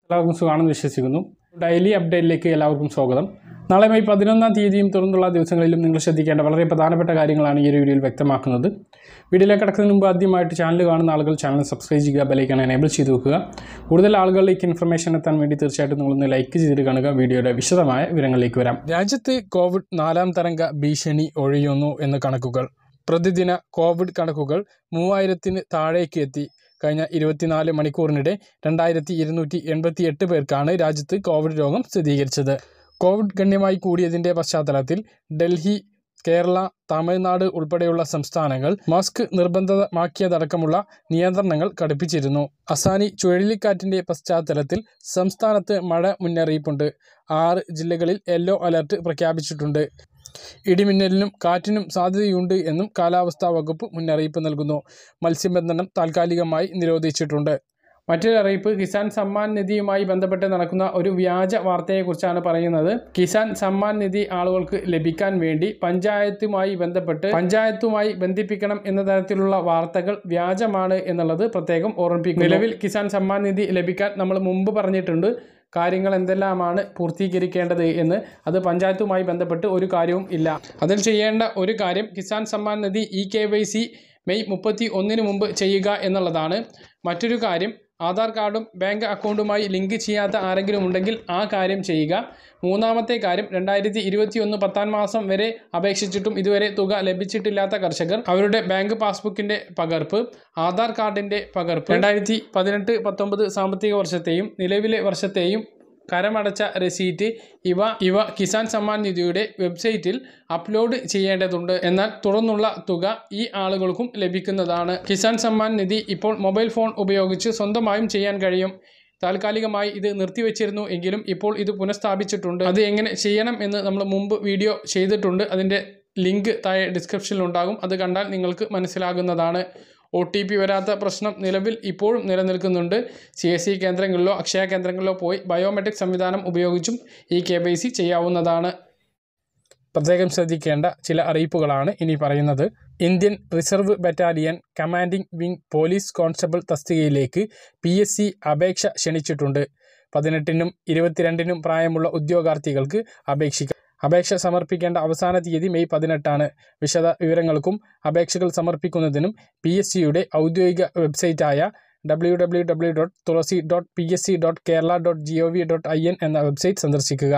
എല്ലാവർക്കും സുഖമാണെന്ന് വിശ്വസിക്കുന്നു ഡെയിലി അപ്ഡേറ്റിലേക്ക് എല്ലാവർക്കും സ്വാഗതം നാളെ മെയ് പതിനൊന്നാം തീയതിയും തുടർന്നുള്ള ദിവസങ്ങളിലും നിങ്ങൾ ശ്രദ്ധിക്കേണ്ട വളരെ പ്രധാനപ്പെട്ട കാര്യങ്ങളാണ് ഈ ഒരു വീഡിയോയിൽ വ്യക്തമാക്കുന്നത് വീഡിയോയിലേക്ക് കിടക്കുന്നതിന് മുമ്പ് ആദ്യമായിട്ട് ചാനൽ കാണുന്ന ആളുകൾ ചാനൽ സബ്സ്ക്രൈബ് ചെയ്യുക ബെലൈക്കൺ എനേബിൾ ചെയ്ത് വെക്കുക കൂടുതൽ ആളുകളിലേക്ക് ഇൻഫർമേഷൻ എത്താൻ വേണ്ടി തീർച്ചയായിട്ടും നിങ്ങളൊന്ന് ലൈക്ക് ചെയ്തിട്ട് കാണുക വീഡിയോയുടെ വിശദമായ വിവരങ്ങളിലേക്ക് വരാം രാജ്യത്ത് കോവിഡ് നാലാം തരംഗ ഭീഷണി ഒഴിയുന്നു എന്ന് കണക്കുകൾ പ്രതിദിന കോവിഡ് കണക്കുകൾ മൂവായിരത്തിന് താഴേക്ക് എത്തി കഴിഞ്ഞ ഇരുപത്തിനാല് മണിക്കൂറിനിടെ രണ്ടായിരത്തി ഇരുന്നൂറ്റി എൺപത്തി എട്ട് പേർക്കാണ് രാജ്യത്ത് കോവിഡ് രോഗം സ്ഥിരീകരിച്ചത് കോവിഡ് ഗണ്യമായി കൂടിയതിൻ്റെ പശ്ചാത്തലത്തിൽ ഡൽഹി കേരള തമിഴ്നാട് ഉൾപ്പെടെയുള്ള സംസ്ഥാനങ്ങൾ മാസ്ക് നിർബന്ധമാക്കിയതടക്കമുള്ള നിയന്ത്രണങ്ങൾ കടുപ്പിച്ചിരുന്നു അസാനി ചുഴലിക്കാറ്റിൻ്റെ പശ്ചാത്തലത്തിൽ സംസ്ഥാനത്ത് മഴ മുന്നറിയിപ്പുണ്ട് ആറ് ജില്ലകളിൽ യെല്ലോ അലർട്ട് പ്രഖ്യാപിച്ചിട്ടുണ്ട് ഇടിമിന്നലിനും കാറ്റിനും സാധ്യതയുണ്ട് എന്നും കാലാവസ്ഥാ വകുപ്പ് മുന്നറിയിപ്പ് നൽകുന്നു മത്സ്യബന്ധനം താൽക്കാലികമായി നിരോധിച്ചിട്ടുണ്ട് മറ്റൊരു അറിയിപ്പ് കിസാൻ സമ്മാൻ നിധിയുമായി ബന്ധപ്പെട്ട് നടക്കുന്ന ഒരു വ്യാജ വാർത്തയെക്കുറിച്ചാണ് പറയുന്നത് കിസാൻ സമ്മാൻ നിധി ആളുകൾക്ക് ലഭിക്കാൻ വേണ്ടി പഞ്ചായത്തുമായി ബന്ധപ്പെട്ട് പഞ്ചായത്തുമായി ബന്ധിപ്പിക്കണം എന്ന തരത്തിലുള്ള വാർത്തകൾ വ്യാജമാണ് എന്നുള്ളത് പ്രത്യേകം ഓർമ്മിപ്പിക്കും നിലവിൽ കിസാൻ സമ്മാൻ നിധി ലഭിക്കാൻ നമ്മൾ മുമ്പ് പറഞ്ഞിട്ടുണ്ട് കാര്യങ്ങൾ എന്തെല്ലാമാണ് പൂർത്തീകരിക്കേണ്ടത് എന്ന് അത് പഞ്ചായത്തുമായി ബന്ധപ്പെട്ട് ഒരു കാര്യവും ഇല്ല അതിൽ ചെയ്യേണ്ട ഒരു കാര്യം Kisan Samman Nidhi E K Y C May മുപ്പത്തി ഒന്നിന് മുമ്പ് ചെയ്യുക എന്നുള്ളതാണ് മറ്റൊരു കാര്യം ആധാർ കാർഡും ബാങ്ക് അക്കൗണ്ടുമായി ലിങ്ക് ചെയ്യാത്ത ആരെങ്കിലും ഉണ്ടെങ്കിൽ ആ കാര്യം ചെയ്യുക മൂന്നാമത്തെ കാര്യം രണ്ടായിരത്തി ഇരുപത്തി ഒന്ന് പത്താം മാസം വരെ അപേക്ഷിച്ചിട്ടും ഇതുവരെ തുക ലഭിച്ചിട്ടില്ലാത്ത കർഷകർ അവരുടെ ബാങ്ക് പാസ്ബുക്കിൻ്റെ പകർപ്പ് ആധാർ കാർഡിൻ്റെ പകർപ്പ് രണ്ടായിരത്തി പതിനെട്ട് പത്തൊമ്പത് സാമ്പത്തിക വർഷത്തെയും നിലവിലെ വർഷത്തെയും കരമടച്ച റെസീറ്റ് ഇവ ഇവ കിസാൻ സമ്മാൻ നിധിയുടെ വെബ്സൈറ്റിൽ അപ്ലോഡ് ചെയ്യേണ്ടതുണ്ട് എന്നാൽ തുടർന്നുള്ള തുക ഈ ആളുകൾക്കും ലഭിക്കുന്നതാണ് കിസാൻ സമ്മാൻ നിധി ഇപ്പോൾ മൊബൈൽ ഫോൺ ഉപയോഗിച്ച് സ്വന്തമായും ചെയ്യാൻ കഴിയും താൽക്കാലികമായി ഇത് നിർത്തിവെച്ചിരുന്നു എങ്കിലും ഇപ്പോൾ ഇത് പുനഃസ്ഥാപിച്ചിട്ടുണ്ട് അത് എങ്ങനെ ചെയ്യണം എന്ന് നമ്മൾ മുമ്പ് വീഡിയോ ചെയ്തിട്ടുണ്ട് അതിൻ്റെ ലിങ്ക് താഴെ ഡിസ്ക്രിപ്ഷനിൽ ഉണ്ടാകും അത് കണ്ടാൽ നിങ്ങൾക്ക് മനസ്സിലാകുന്നതാണ് ഒ ടി പി വരാത്ത പ്രശ്നം നിലവിൽ ഇപ്പോഴും നിലനിൽക്കുന്നുണ്ട് സി എസ് സി കേന്ദ്രങ്ങളിലോ അക്ഷയ കേന്ദ്രങ്ങളിലോ പോയി ബയോമെട്രിക് സംവിധാനം ഉപയോഗിച്ചും ഈ കെ വൈ സി ചെയ്യാവുന്നതാണ് പ്രത്യേകം ശ്രദ്ധിക്കേണ്ട ചില അറിയിപ്പുകളാണ് ഇനി പറയുന്നത് Indian reserve battalion commanding wing police constable തസ്തികയിലേക്ക് പി എസ് സി അപേക്ഷ ക്ഷണിച്ചിട്ടുണ്ട് പതിനെട്ടിനും ഇരുപത്തിരണ്ടിനും പ്രായമുള്ള ഉദ്യോഗാർത്ഥികൾക്ക് അപേക്ഷിക്കാം അപേക്ഷ സമർപ്പിക്കേണ്ട അവസാന തീയതി മെയ് പതിനെട്ടാണ് വിശദ വിവരങ്ങൾക്കും അപേക്ഷകൾ സമർപ്പിക്കുന്നതിനും പി എസ് സിയുടെ ഔദ്യോഗിക വെബ്സൈറ്റായ W W W dot Thulasi dot P S C dot Kerala dot G O V dot I N എന്ന വെബ്സൈറ്റ് സന്ദർശിക്കുക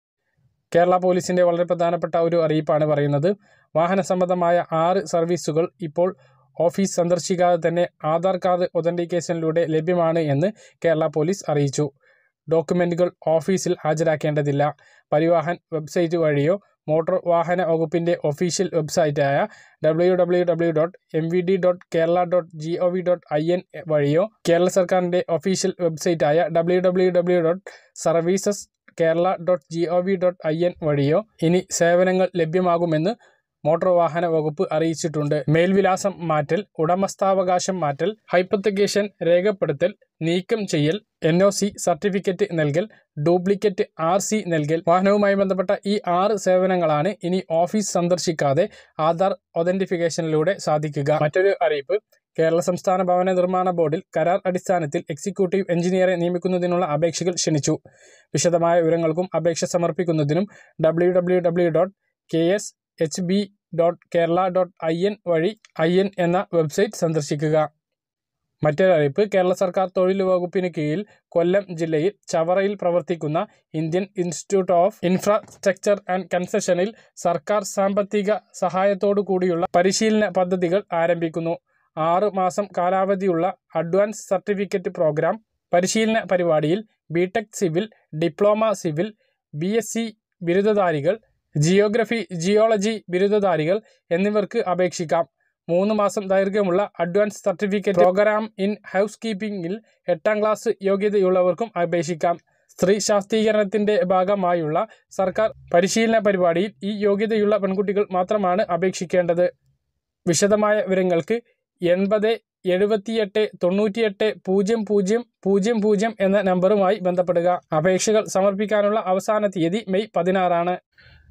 കേരള പോലീസിൻ്റെ വളരെ പ്രധാനപ്പെട്ട ഒരു അറിയിപ്പാണ് പറയുന്നത് വാഹന സംബന്ധമായ ആറ് സർവീസുകൾ ഇപ്പോൾ ഓഫീസ് സന്ദർശിക്കാതെ തന്നെ ആധാർ കാർഡ് ഒതൻറ്റിക്കേഷനിലൂടെ ലഭ്യമാണ് എന്ന് കേരള പോലീസ് അറിയിച്ചു ഡോക്യുമെൻറ്റുകൾ ഓഫീസിൽ ഹാജരാക്കേണ്ടതില്ല പരിവാഹൻ വെബ്സൈറ്റ് വഴിയോ മോട്ടോർ വാഹന വകുപ്പിൻ്റെ ഒഫീഷ്യൽ വെബ്സൈറ്റായ W W W dot M V D dot Kerala dot G O V dot I N വഴിയോ കേരള സർക്കാരിൻ്റെ ഒഫീഷ്യൽ വെബ്സൈറ്റായ W W W dot services Kerala dot G O V dot I N വഴിയോ ഇനി സേവനങ്ങൾ ലഭ്യമാകുമെന്ന് മോട്ടോർ വാഹന വകുപ്പ് അറിയിച്ചിട്ടുണ്ട് മേൽവിലാസം മാറ്റൽ ഉടമസ്ഥാവകാശം മാറ്റൽ ഹൈപ്പത്തക്കേഷൻ രേഖപ്പെടുത്തൽ നീക്കം ചെയ്യൽ എൻ ഒ സി സർട്ടിഫിക്കറ്റ് നൽകൽ ഡ്യൂപ്ലിക്കേറ്റ് ആർ സി നൽകൽ വാഹനവുമായി ബന്ധപ്പെട്ട ഈ ആറ് സേവനങ്ങളാണ് ഇനി ഓഫീസ് സന്ദർശിക്കാതെ ആധാർ ഒതന്റിഫിക്കേഷനിലൂടെ സാധിക്കുക മറ്റൊരു അറിയിപ്പ് കേരള സംസ്ഥാന ഭവന നിർമ്മാണ ബോർഡിൽ കരാർ അടിസ്ഥാനത്തിൽ എക്സിക്യൂട്ടീവ് എഞ്ചിനീയറെ നിയമിക്കുന്നതിനുള്ള അപേക്ഷകൾ ക്ഷണിച്ചു വിശദമായ വിവരങ്ങൾക്കും അപേക്ഷ സമർപ്പിക്കുന്നതിനും W W W dot K S H B dot Kerala dot I N വഴി ഐ എൻ എന്ന വെബ്സൈറ്റ് സന്ദർശിക്കുക മറ്റൊരു അറിയിപ്പ് കേരള സർക്കാർ തൊഴിൽ വകുപ്പിന് കീഴിൽ കൊല്ലം ജില്ലയിൽ ചവറയിൽ പ്രവർത്തിക്കുന്ന Indian institute of infrastructure and കൺസഷനിൽ സർക്കാർ സാമ്പത്തിക സഹായത്തോടു കൂടിയുള്ള പരിശീലന പദ്ധതികൾ ആരംഭിക്കുന്നു ആറ് മാസം കാലാവധിയുള്ള അഡ്വാൻസ് സർട്ടിഫിക്കറ്റ് പ്രോഗ്രാം പരിശീലന പരിപാടിയിൽ BTech civil diploma civil B S C ബിരുദധാരികൾ ജിയോഗ്രഫി ജിയോളജി ബിരുദധാരികൾ എന്നിവർക്ക് അപേക്ഷിക്കാം മൂന്ന് മാസം ദൈർഘ്യമുള്ള advance certificate programme in house കീപ്പിംഗിൽ എട്ടാം ക്ലാസ് യോഗ്യതയുള്ളവർക്കും അപേക്ഷിക്കാം സ്ത്രീ ശാക്തീകരണത്തിൻ്റെ ഭാഗമായുള്ള സർക്കാർ പരിശീലന പരിപാടിയിൽ ഈ യോഗ്യതയുള്ള പെൺകുട്ടികൾ മാത്രമാണ് അപേക്ഷിക്കേണ്ടത് വിശദമായ വിവരങ്ങൾക്ക് എൺപത് എഴുപത്തിയെട്ട് തൊണ്ണൂറ്റിയെട്ട് പൂജ്യം പൂജ്യം പൂജ്യം പൂജ്യം എന്ന നമ്പറുമായി ബന്ധപ്പെടുക അപേക്ഷകൾ സമർപ്പിക്കാനുള്ള അവസാന തീയതി മെയ് പതിനാറാണ്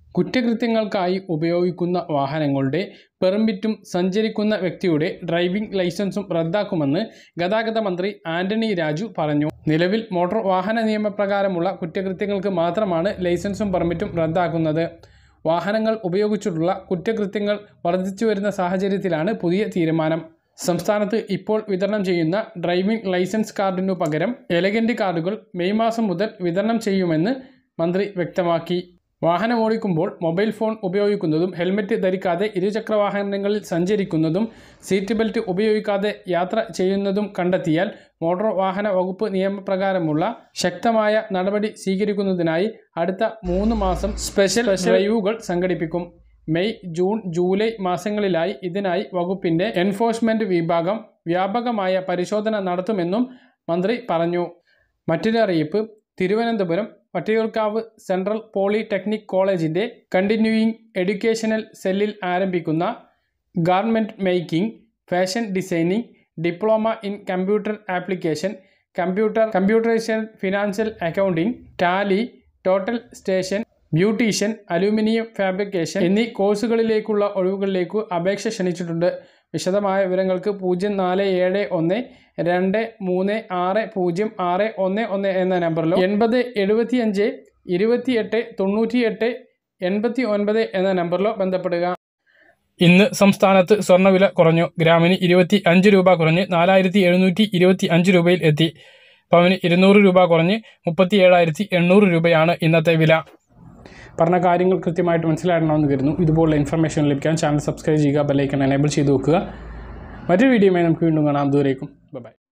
കുറ്റകൃത്യങ്ങൾക്കായി ഉപയോഗിക്കുന്ന വാഹനങ്ങളുടെ പെർമിറ്റും സഞ്ചരിക്കുന്ന വ്യക്തിയുടെ ഡ്രൈവിംഗ് ലൈസൻസും റദ്ദാക്കുമെന്ന് ഗതാഗത മന്ത്രി ആന്റണി രാജു പറഞ്ഞു നിലവിൽ മോട്ടോർ വാഹന നിയമപ്രകാരമുള്ള കുറ്റകൃത്യങ്ങൾക്ക് മാത്രമാണ് ലൈസൻസും പെർമിറ്റും റദ്ദാക്കുന്നത് വാഹനങ്ങൾ ഉപയോഗിച്ചിട്ടുള്ള കുറ്റകൃത്യങ്ങൾ വർദ്ധിച്ചു വരുന്ന സാഹചര്യത്തിലാണ് പുതിയ തീരുമാനം സംസ്ഥാനത്ത് ഇപ്പോൾ വിതരണം ചെയ്യുന്ന ഡ്രൈവിംഗ് ലൈസൻസ് കാർഡിനു പകരം എലഗന്റ് കാർഡുകൾ മെയ് മാസം മുതൽ വിതരണം ചെയ്യുമെന്ന് മന്ത്രി വ്യക്തമാക്കി വാഹനമോടിക്കുമ്പോൾ മൊബൈൽ ഫോൺ ഉപയോഗിക്കുന്നതും ഹെൽമറ്റ് ധരിക്കാതെ ഇരുചക്ര വാഹനങ്ങളിൽ സഞ്ചരിക്കുന്നതും സീറ്റ് ബെൽറ്റ് ഉപയോഗിക്കാതെ യാത്ര ചെയ്യുന്നതും കണ്ടെത്തിയാൽ മോട്ടോർ വാഹന വകുപ്പ് നിയമപ്രകാരമുള്ള ശക്തമായ നടപടി സ്വീകരിക്കുന്നതിനായി അടുത്ത മൂന്ന് മാസം സ്പെഷ്യൽ ഡ്രൈവുകൾ സംഘടിപ്പിക്കും മെയ് ജൂൺ ജൂലൈ മാസങ്ങളിലായി ഇതിനായി വകുപ്പിൻ്റെ എൻഫോഴ്സ്മെൻറ്റ് വിഭാഗം വ്യാപകമായ പരിശോധന നടത്തുമെന്നും മന്ത്രി പറഞ്ഞു മറ്റൊരു അറിയിപ്പ് തിരുവനന്തപുരം വട്ടിയൂർക്കാവ് സെൻട്രൽ പോളിടെക്നിക് കോളേജിൻ്റെ കണ്ടിന്യൂയിങ് എഡ്യൂക്കേഷണൽ സെല്ലിൽ ആരംഭിക്കുന്ന garment making fashion designing diploma in computer application computer computerisation financial accounting Tally total station beautician aluminium fabrication എന്നീ കോഴ്സുകളിലേക്കുള്ള ഒഴിവുകളിലേക്ക് അപേക്ഷ ക്ഷണിച്ചിട്ടുണ്ട് വിശദമായ വിവരങ്ങൾക്ക് പൂജ്യം നാല് ഏഴ് ഒന്ന് രണ്ട് മൂന്ന് ആറ് പൂജ്യം ആറ് ഒന്ന് ഒന്ന് എന്ന നമ്പറിലോ എൺപത് എഴുപത്തിയഞ്ച് ഇരുപത്തിയെട്ട് തൊണ്ണൂറ്റിയെട്ട് എൺപത്തി ഒൻപത് എന്ന നമ്പറിലോ ബന്ധപ്പെടുക ഇന്ന് സംസ്ഥാനത്ത് സ്വർണ്ണവില കുറഞ്ഞു ഗ്രാമിന് ഇരുപത്തി അഞ്ച് രൂപ കുറഞ്ഞ് നാലായിരത്തി എഴുന്നൂറ്റി ഇരുപത്തി അഞ്ച് രൂപയിൽ എത്തി പവന് ഇരുന്നൂറ് രൂപ കുറഞ്ഞ് മുപ്പത്തി ഏഴായിരത്തി എണ്ണൂറ് രൂപയാണ് ഇന്നത്തെ വില പറഞ്ഞ കാര്യങ്ങൾ കൃത്യമായിട്ട് മനസ്സിലാക്കണമെന്ന് കരുതുന്നു ഇതുപോലുള്ള ഇൻഫർമേഷൻ ലഭിക്കാൻ ചാനൽ സബ്സ്ക്രൈബ് ചെയ്യുക ബെല്ലൈക്കൺ എനേബിൾ ചെയ്ത് വെക്കുക മറ്റൊരു വീഡിയോയുമായി നമുക്ക് വീണ്ടും കാണാം ദൂരേക്കും ബൈ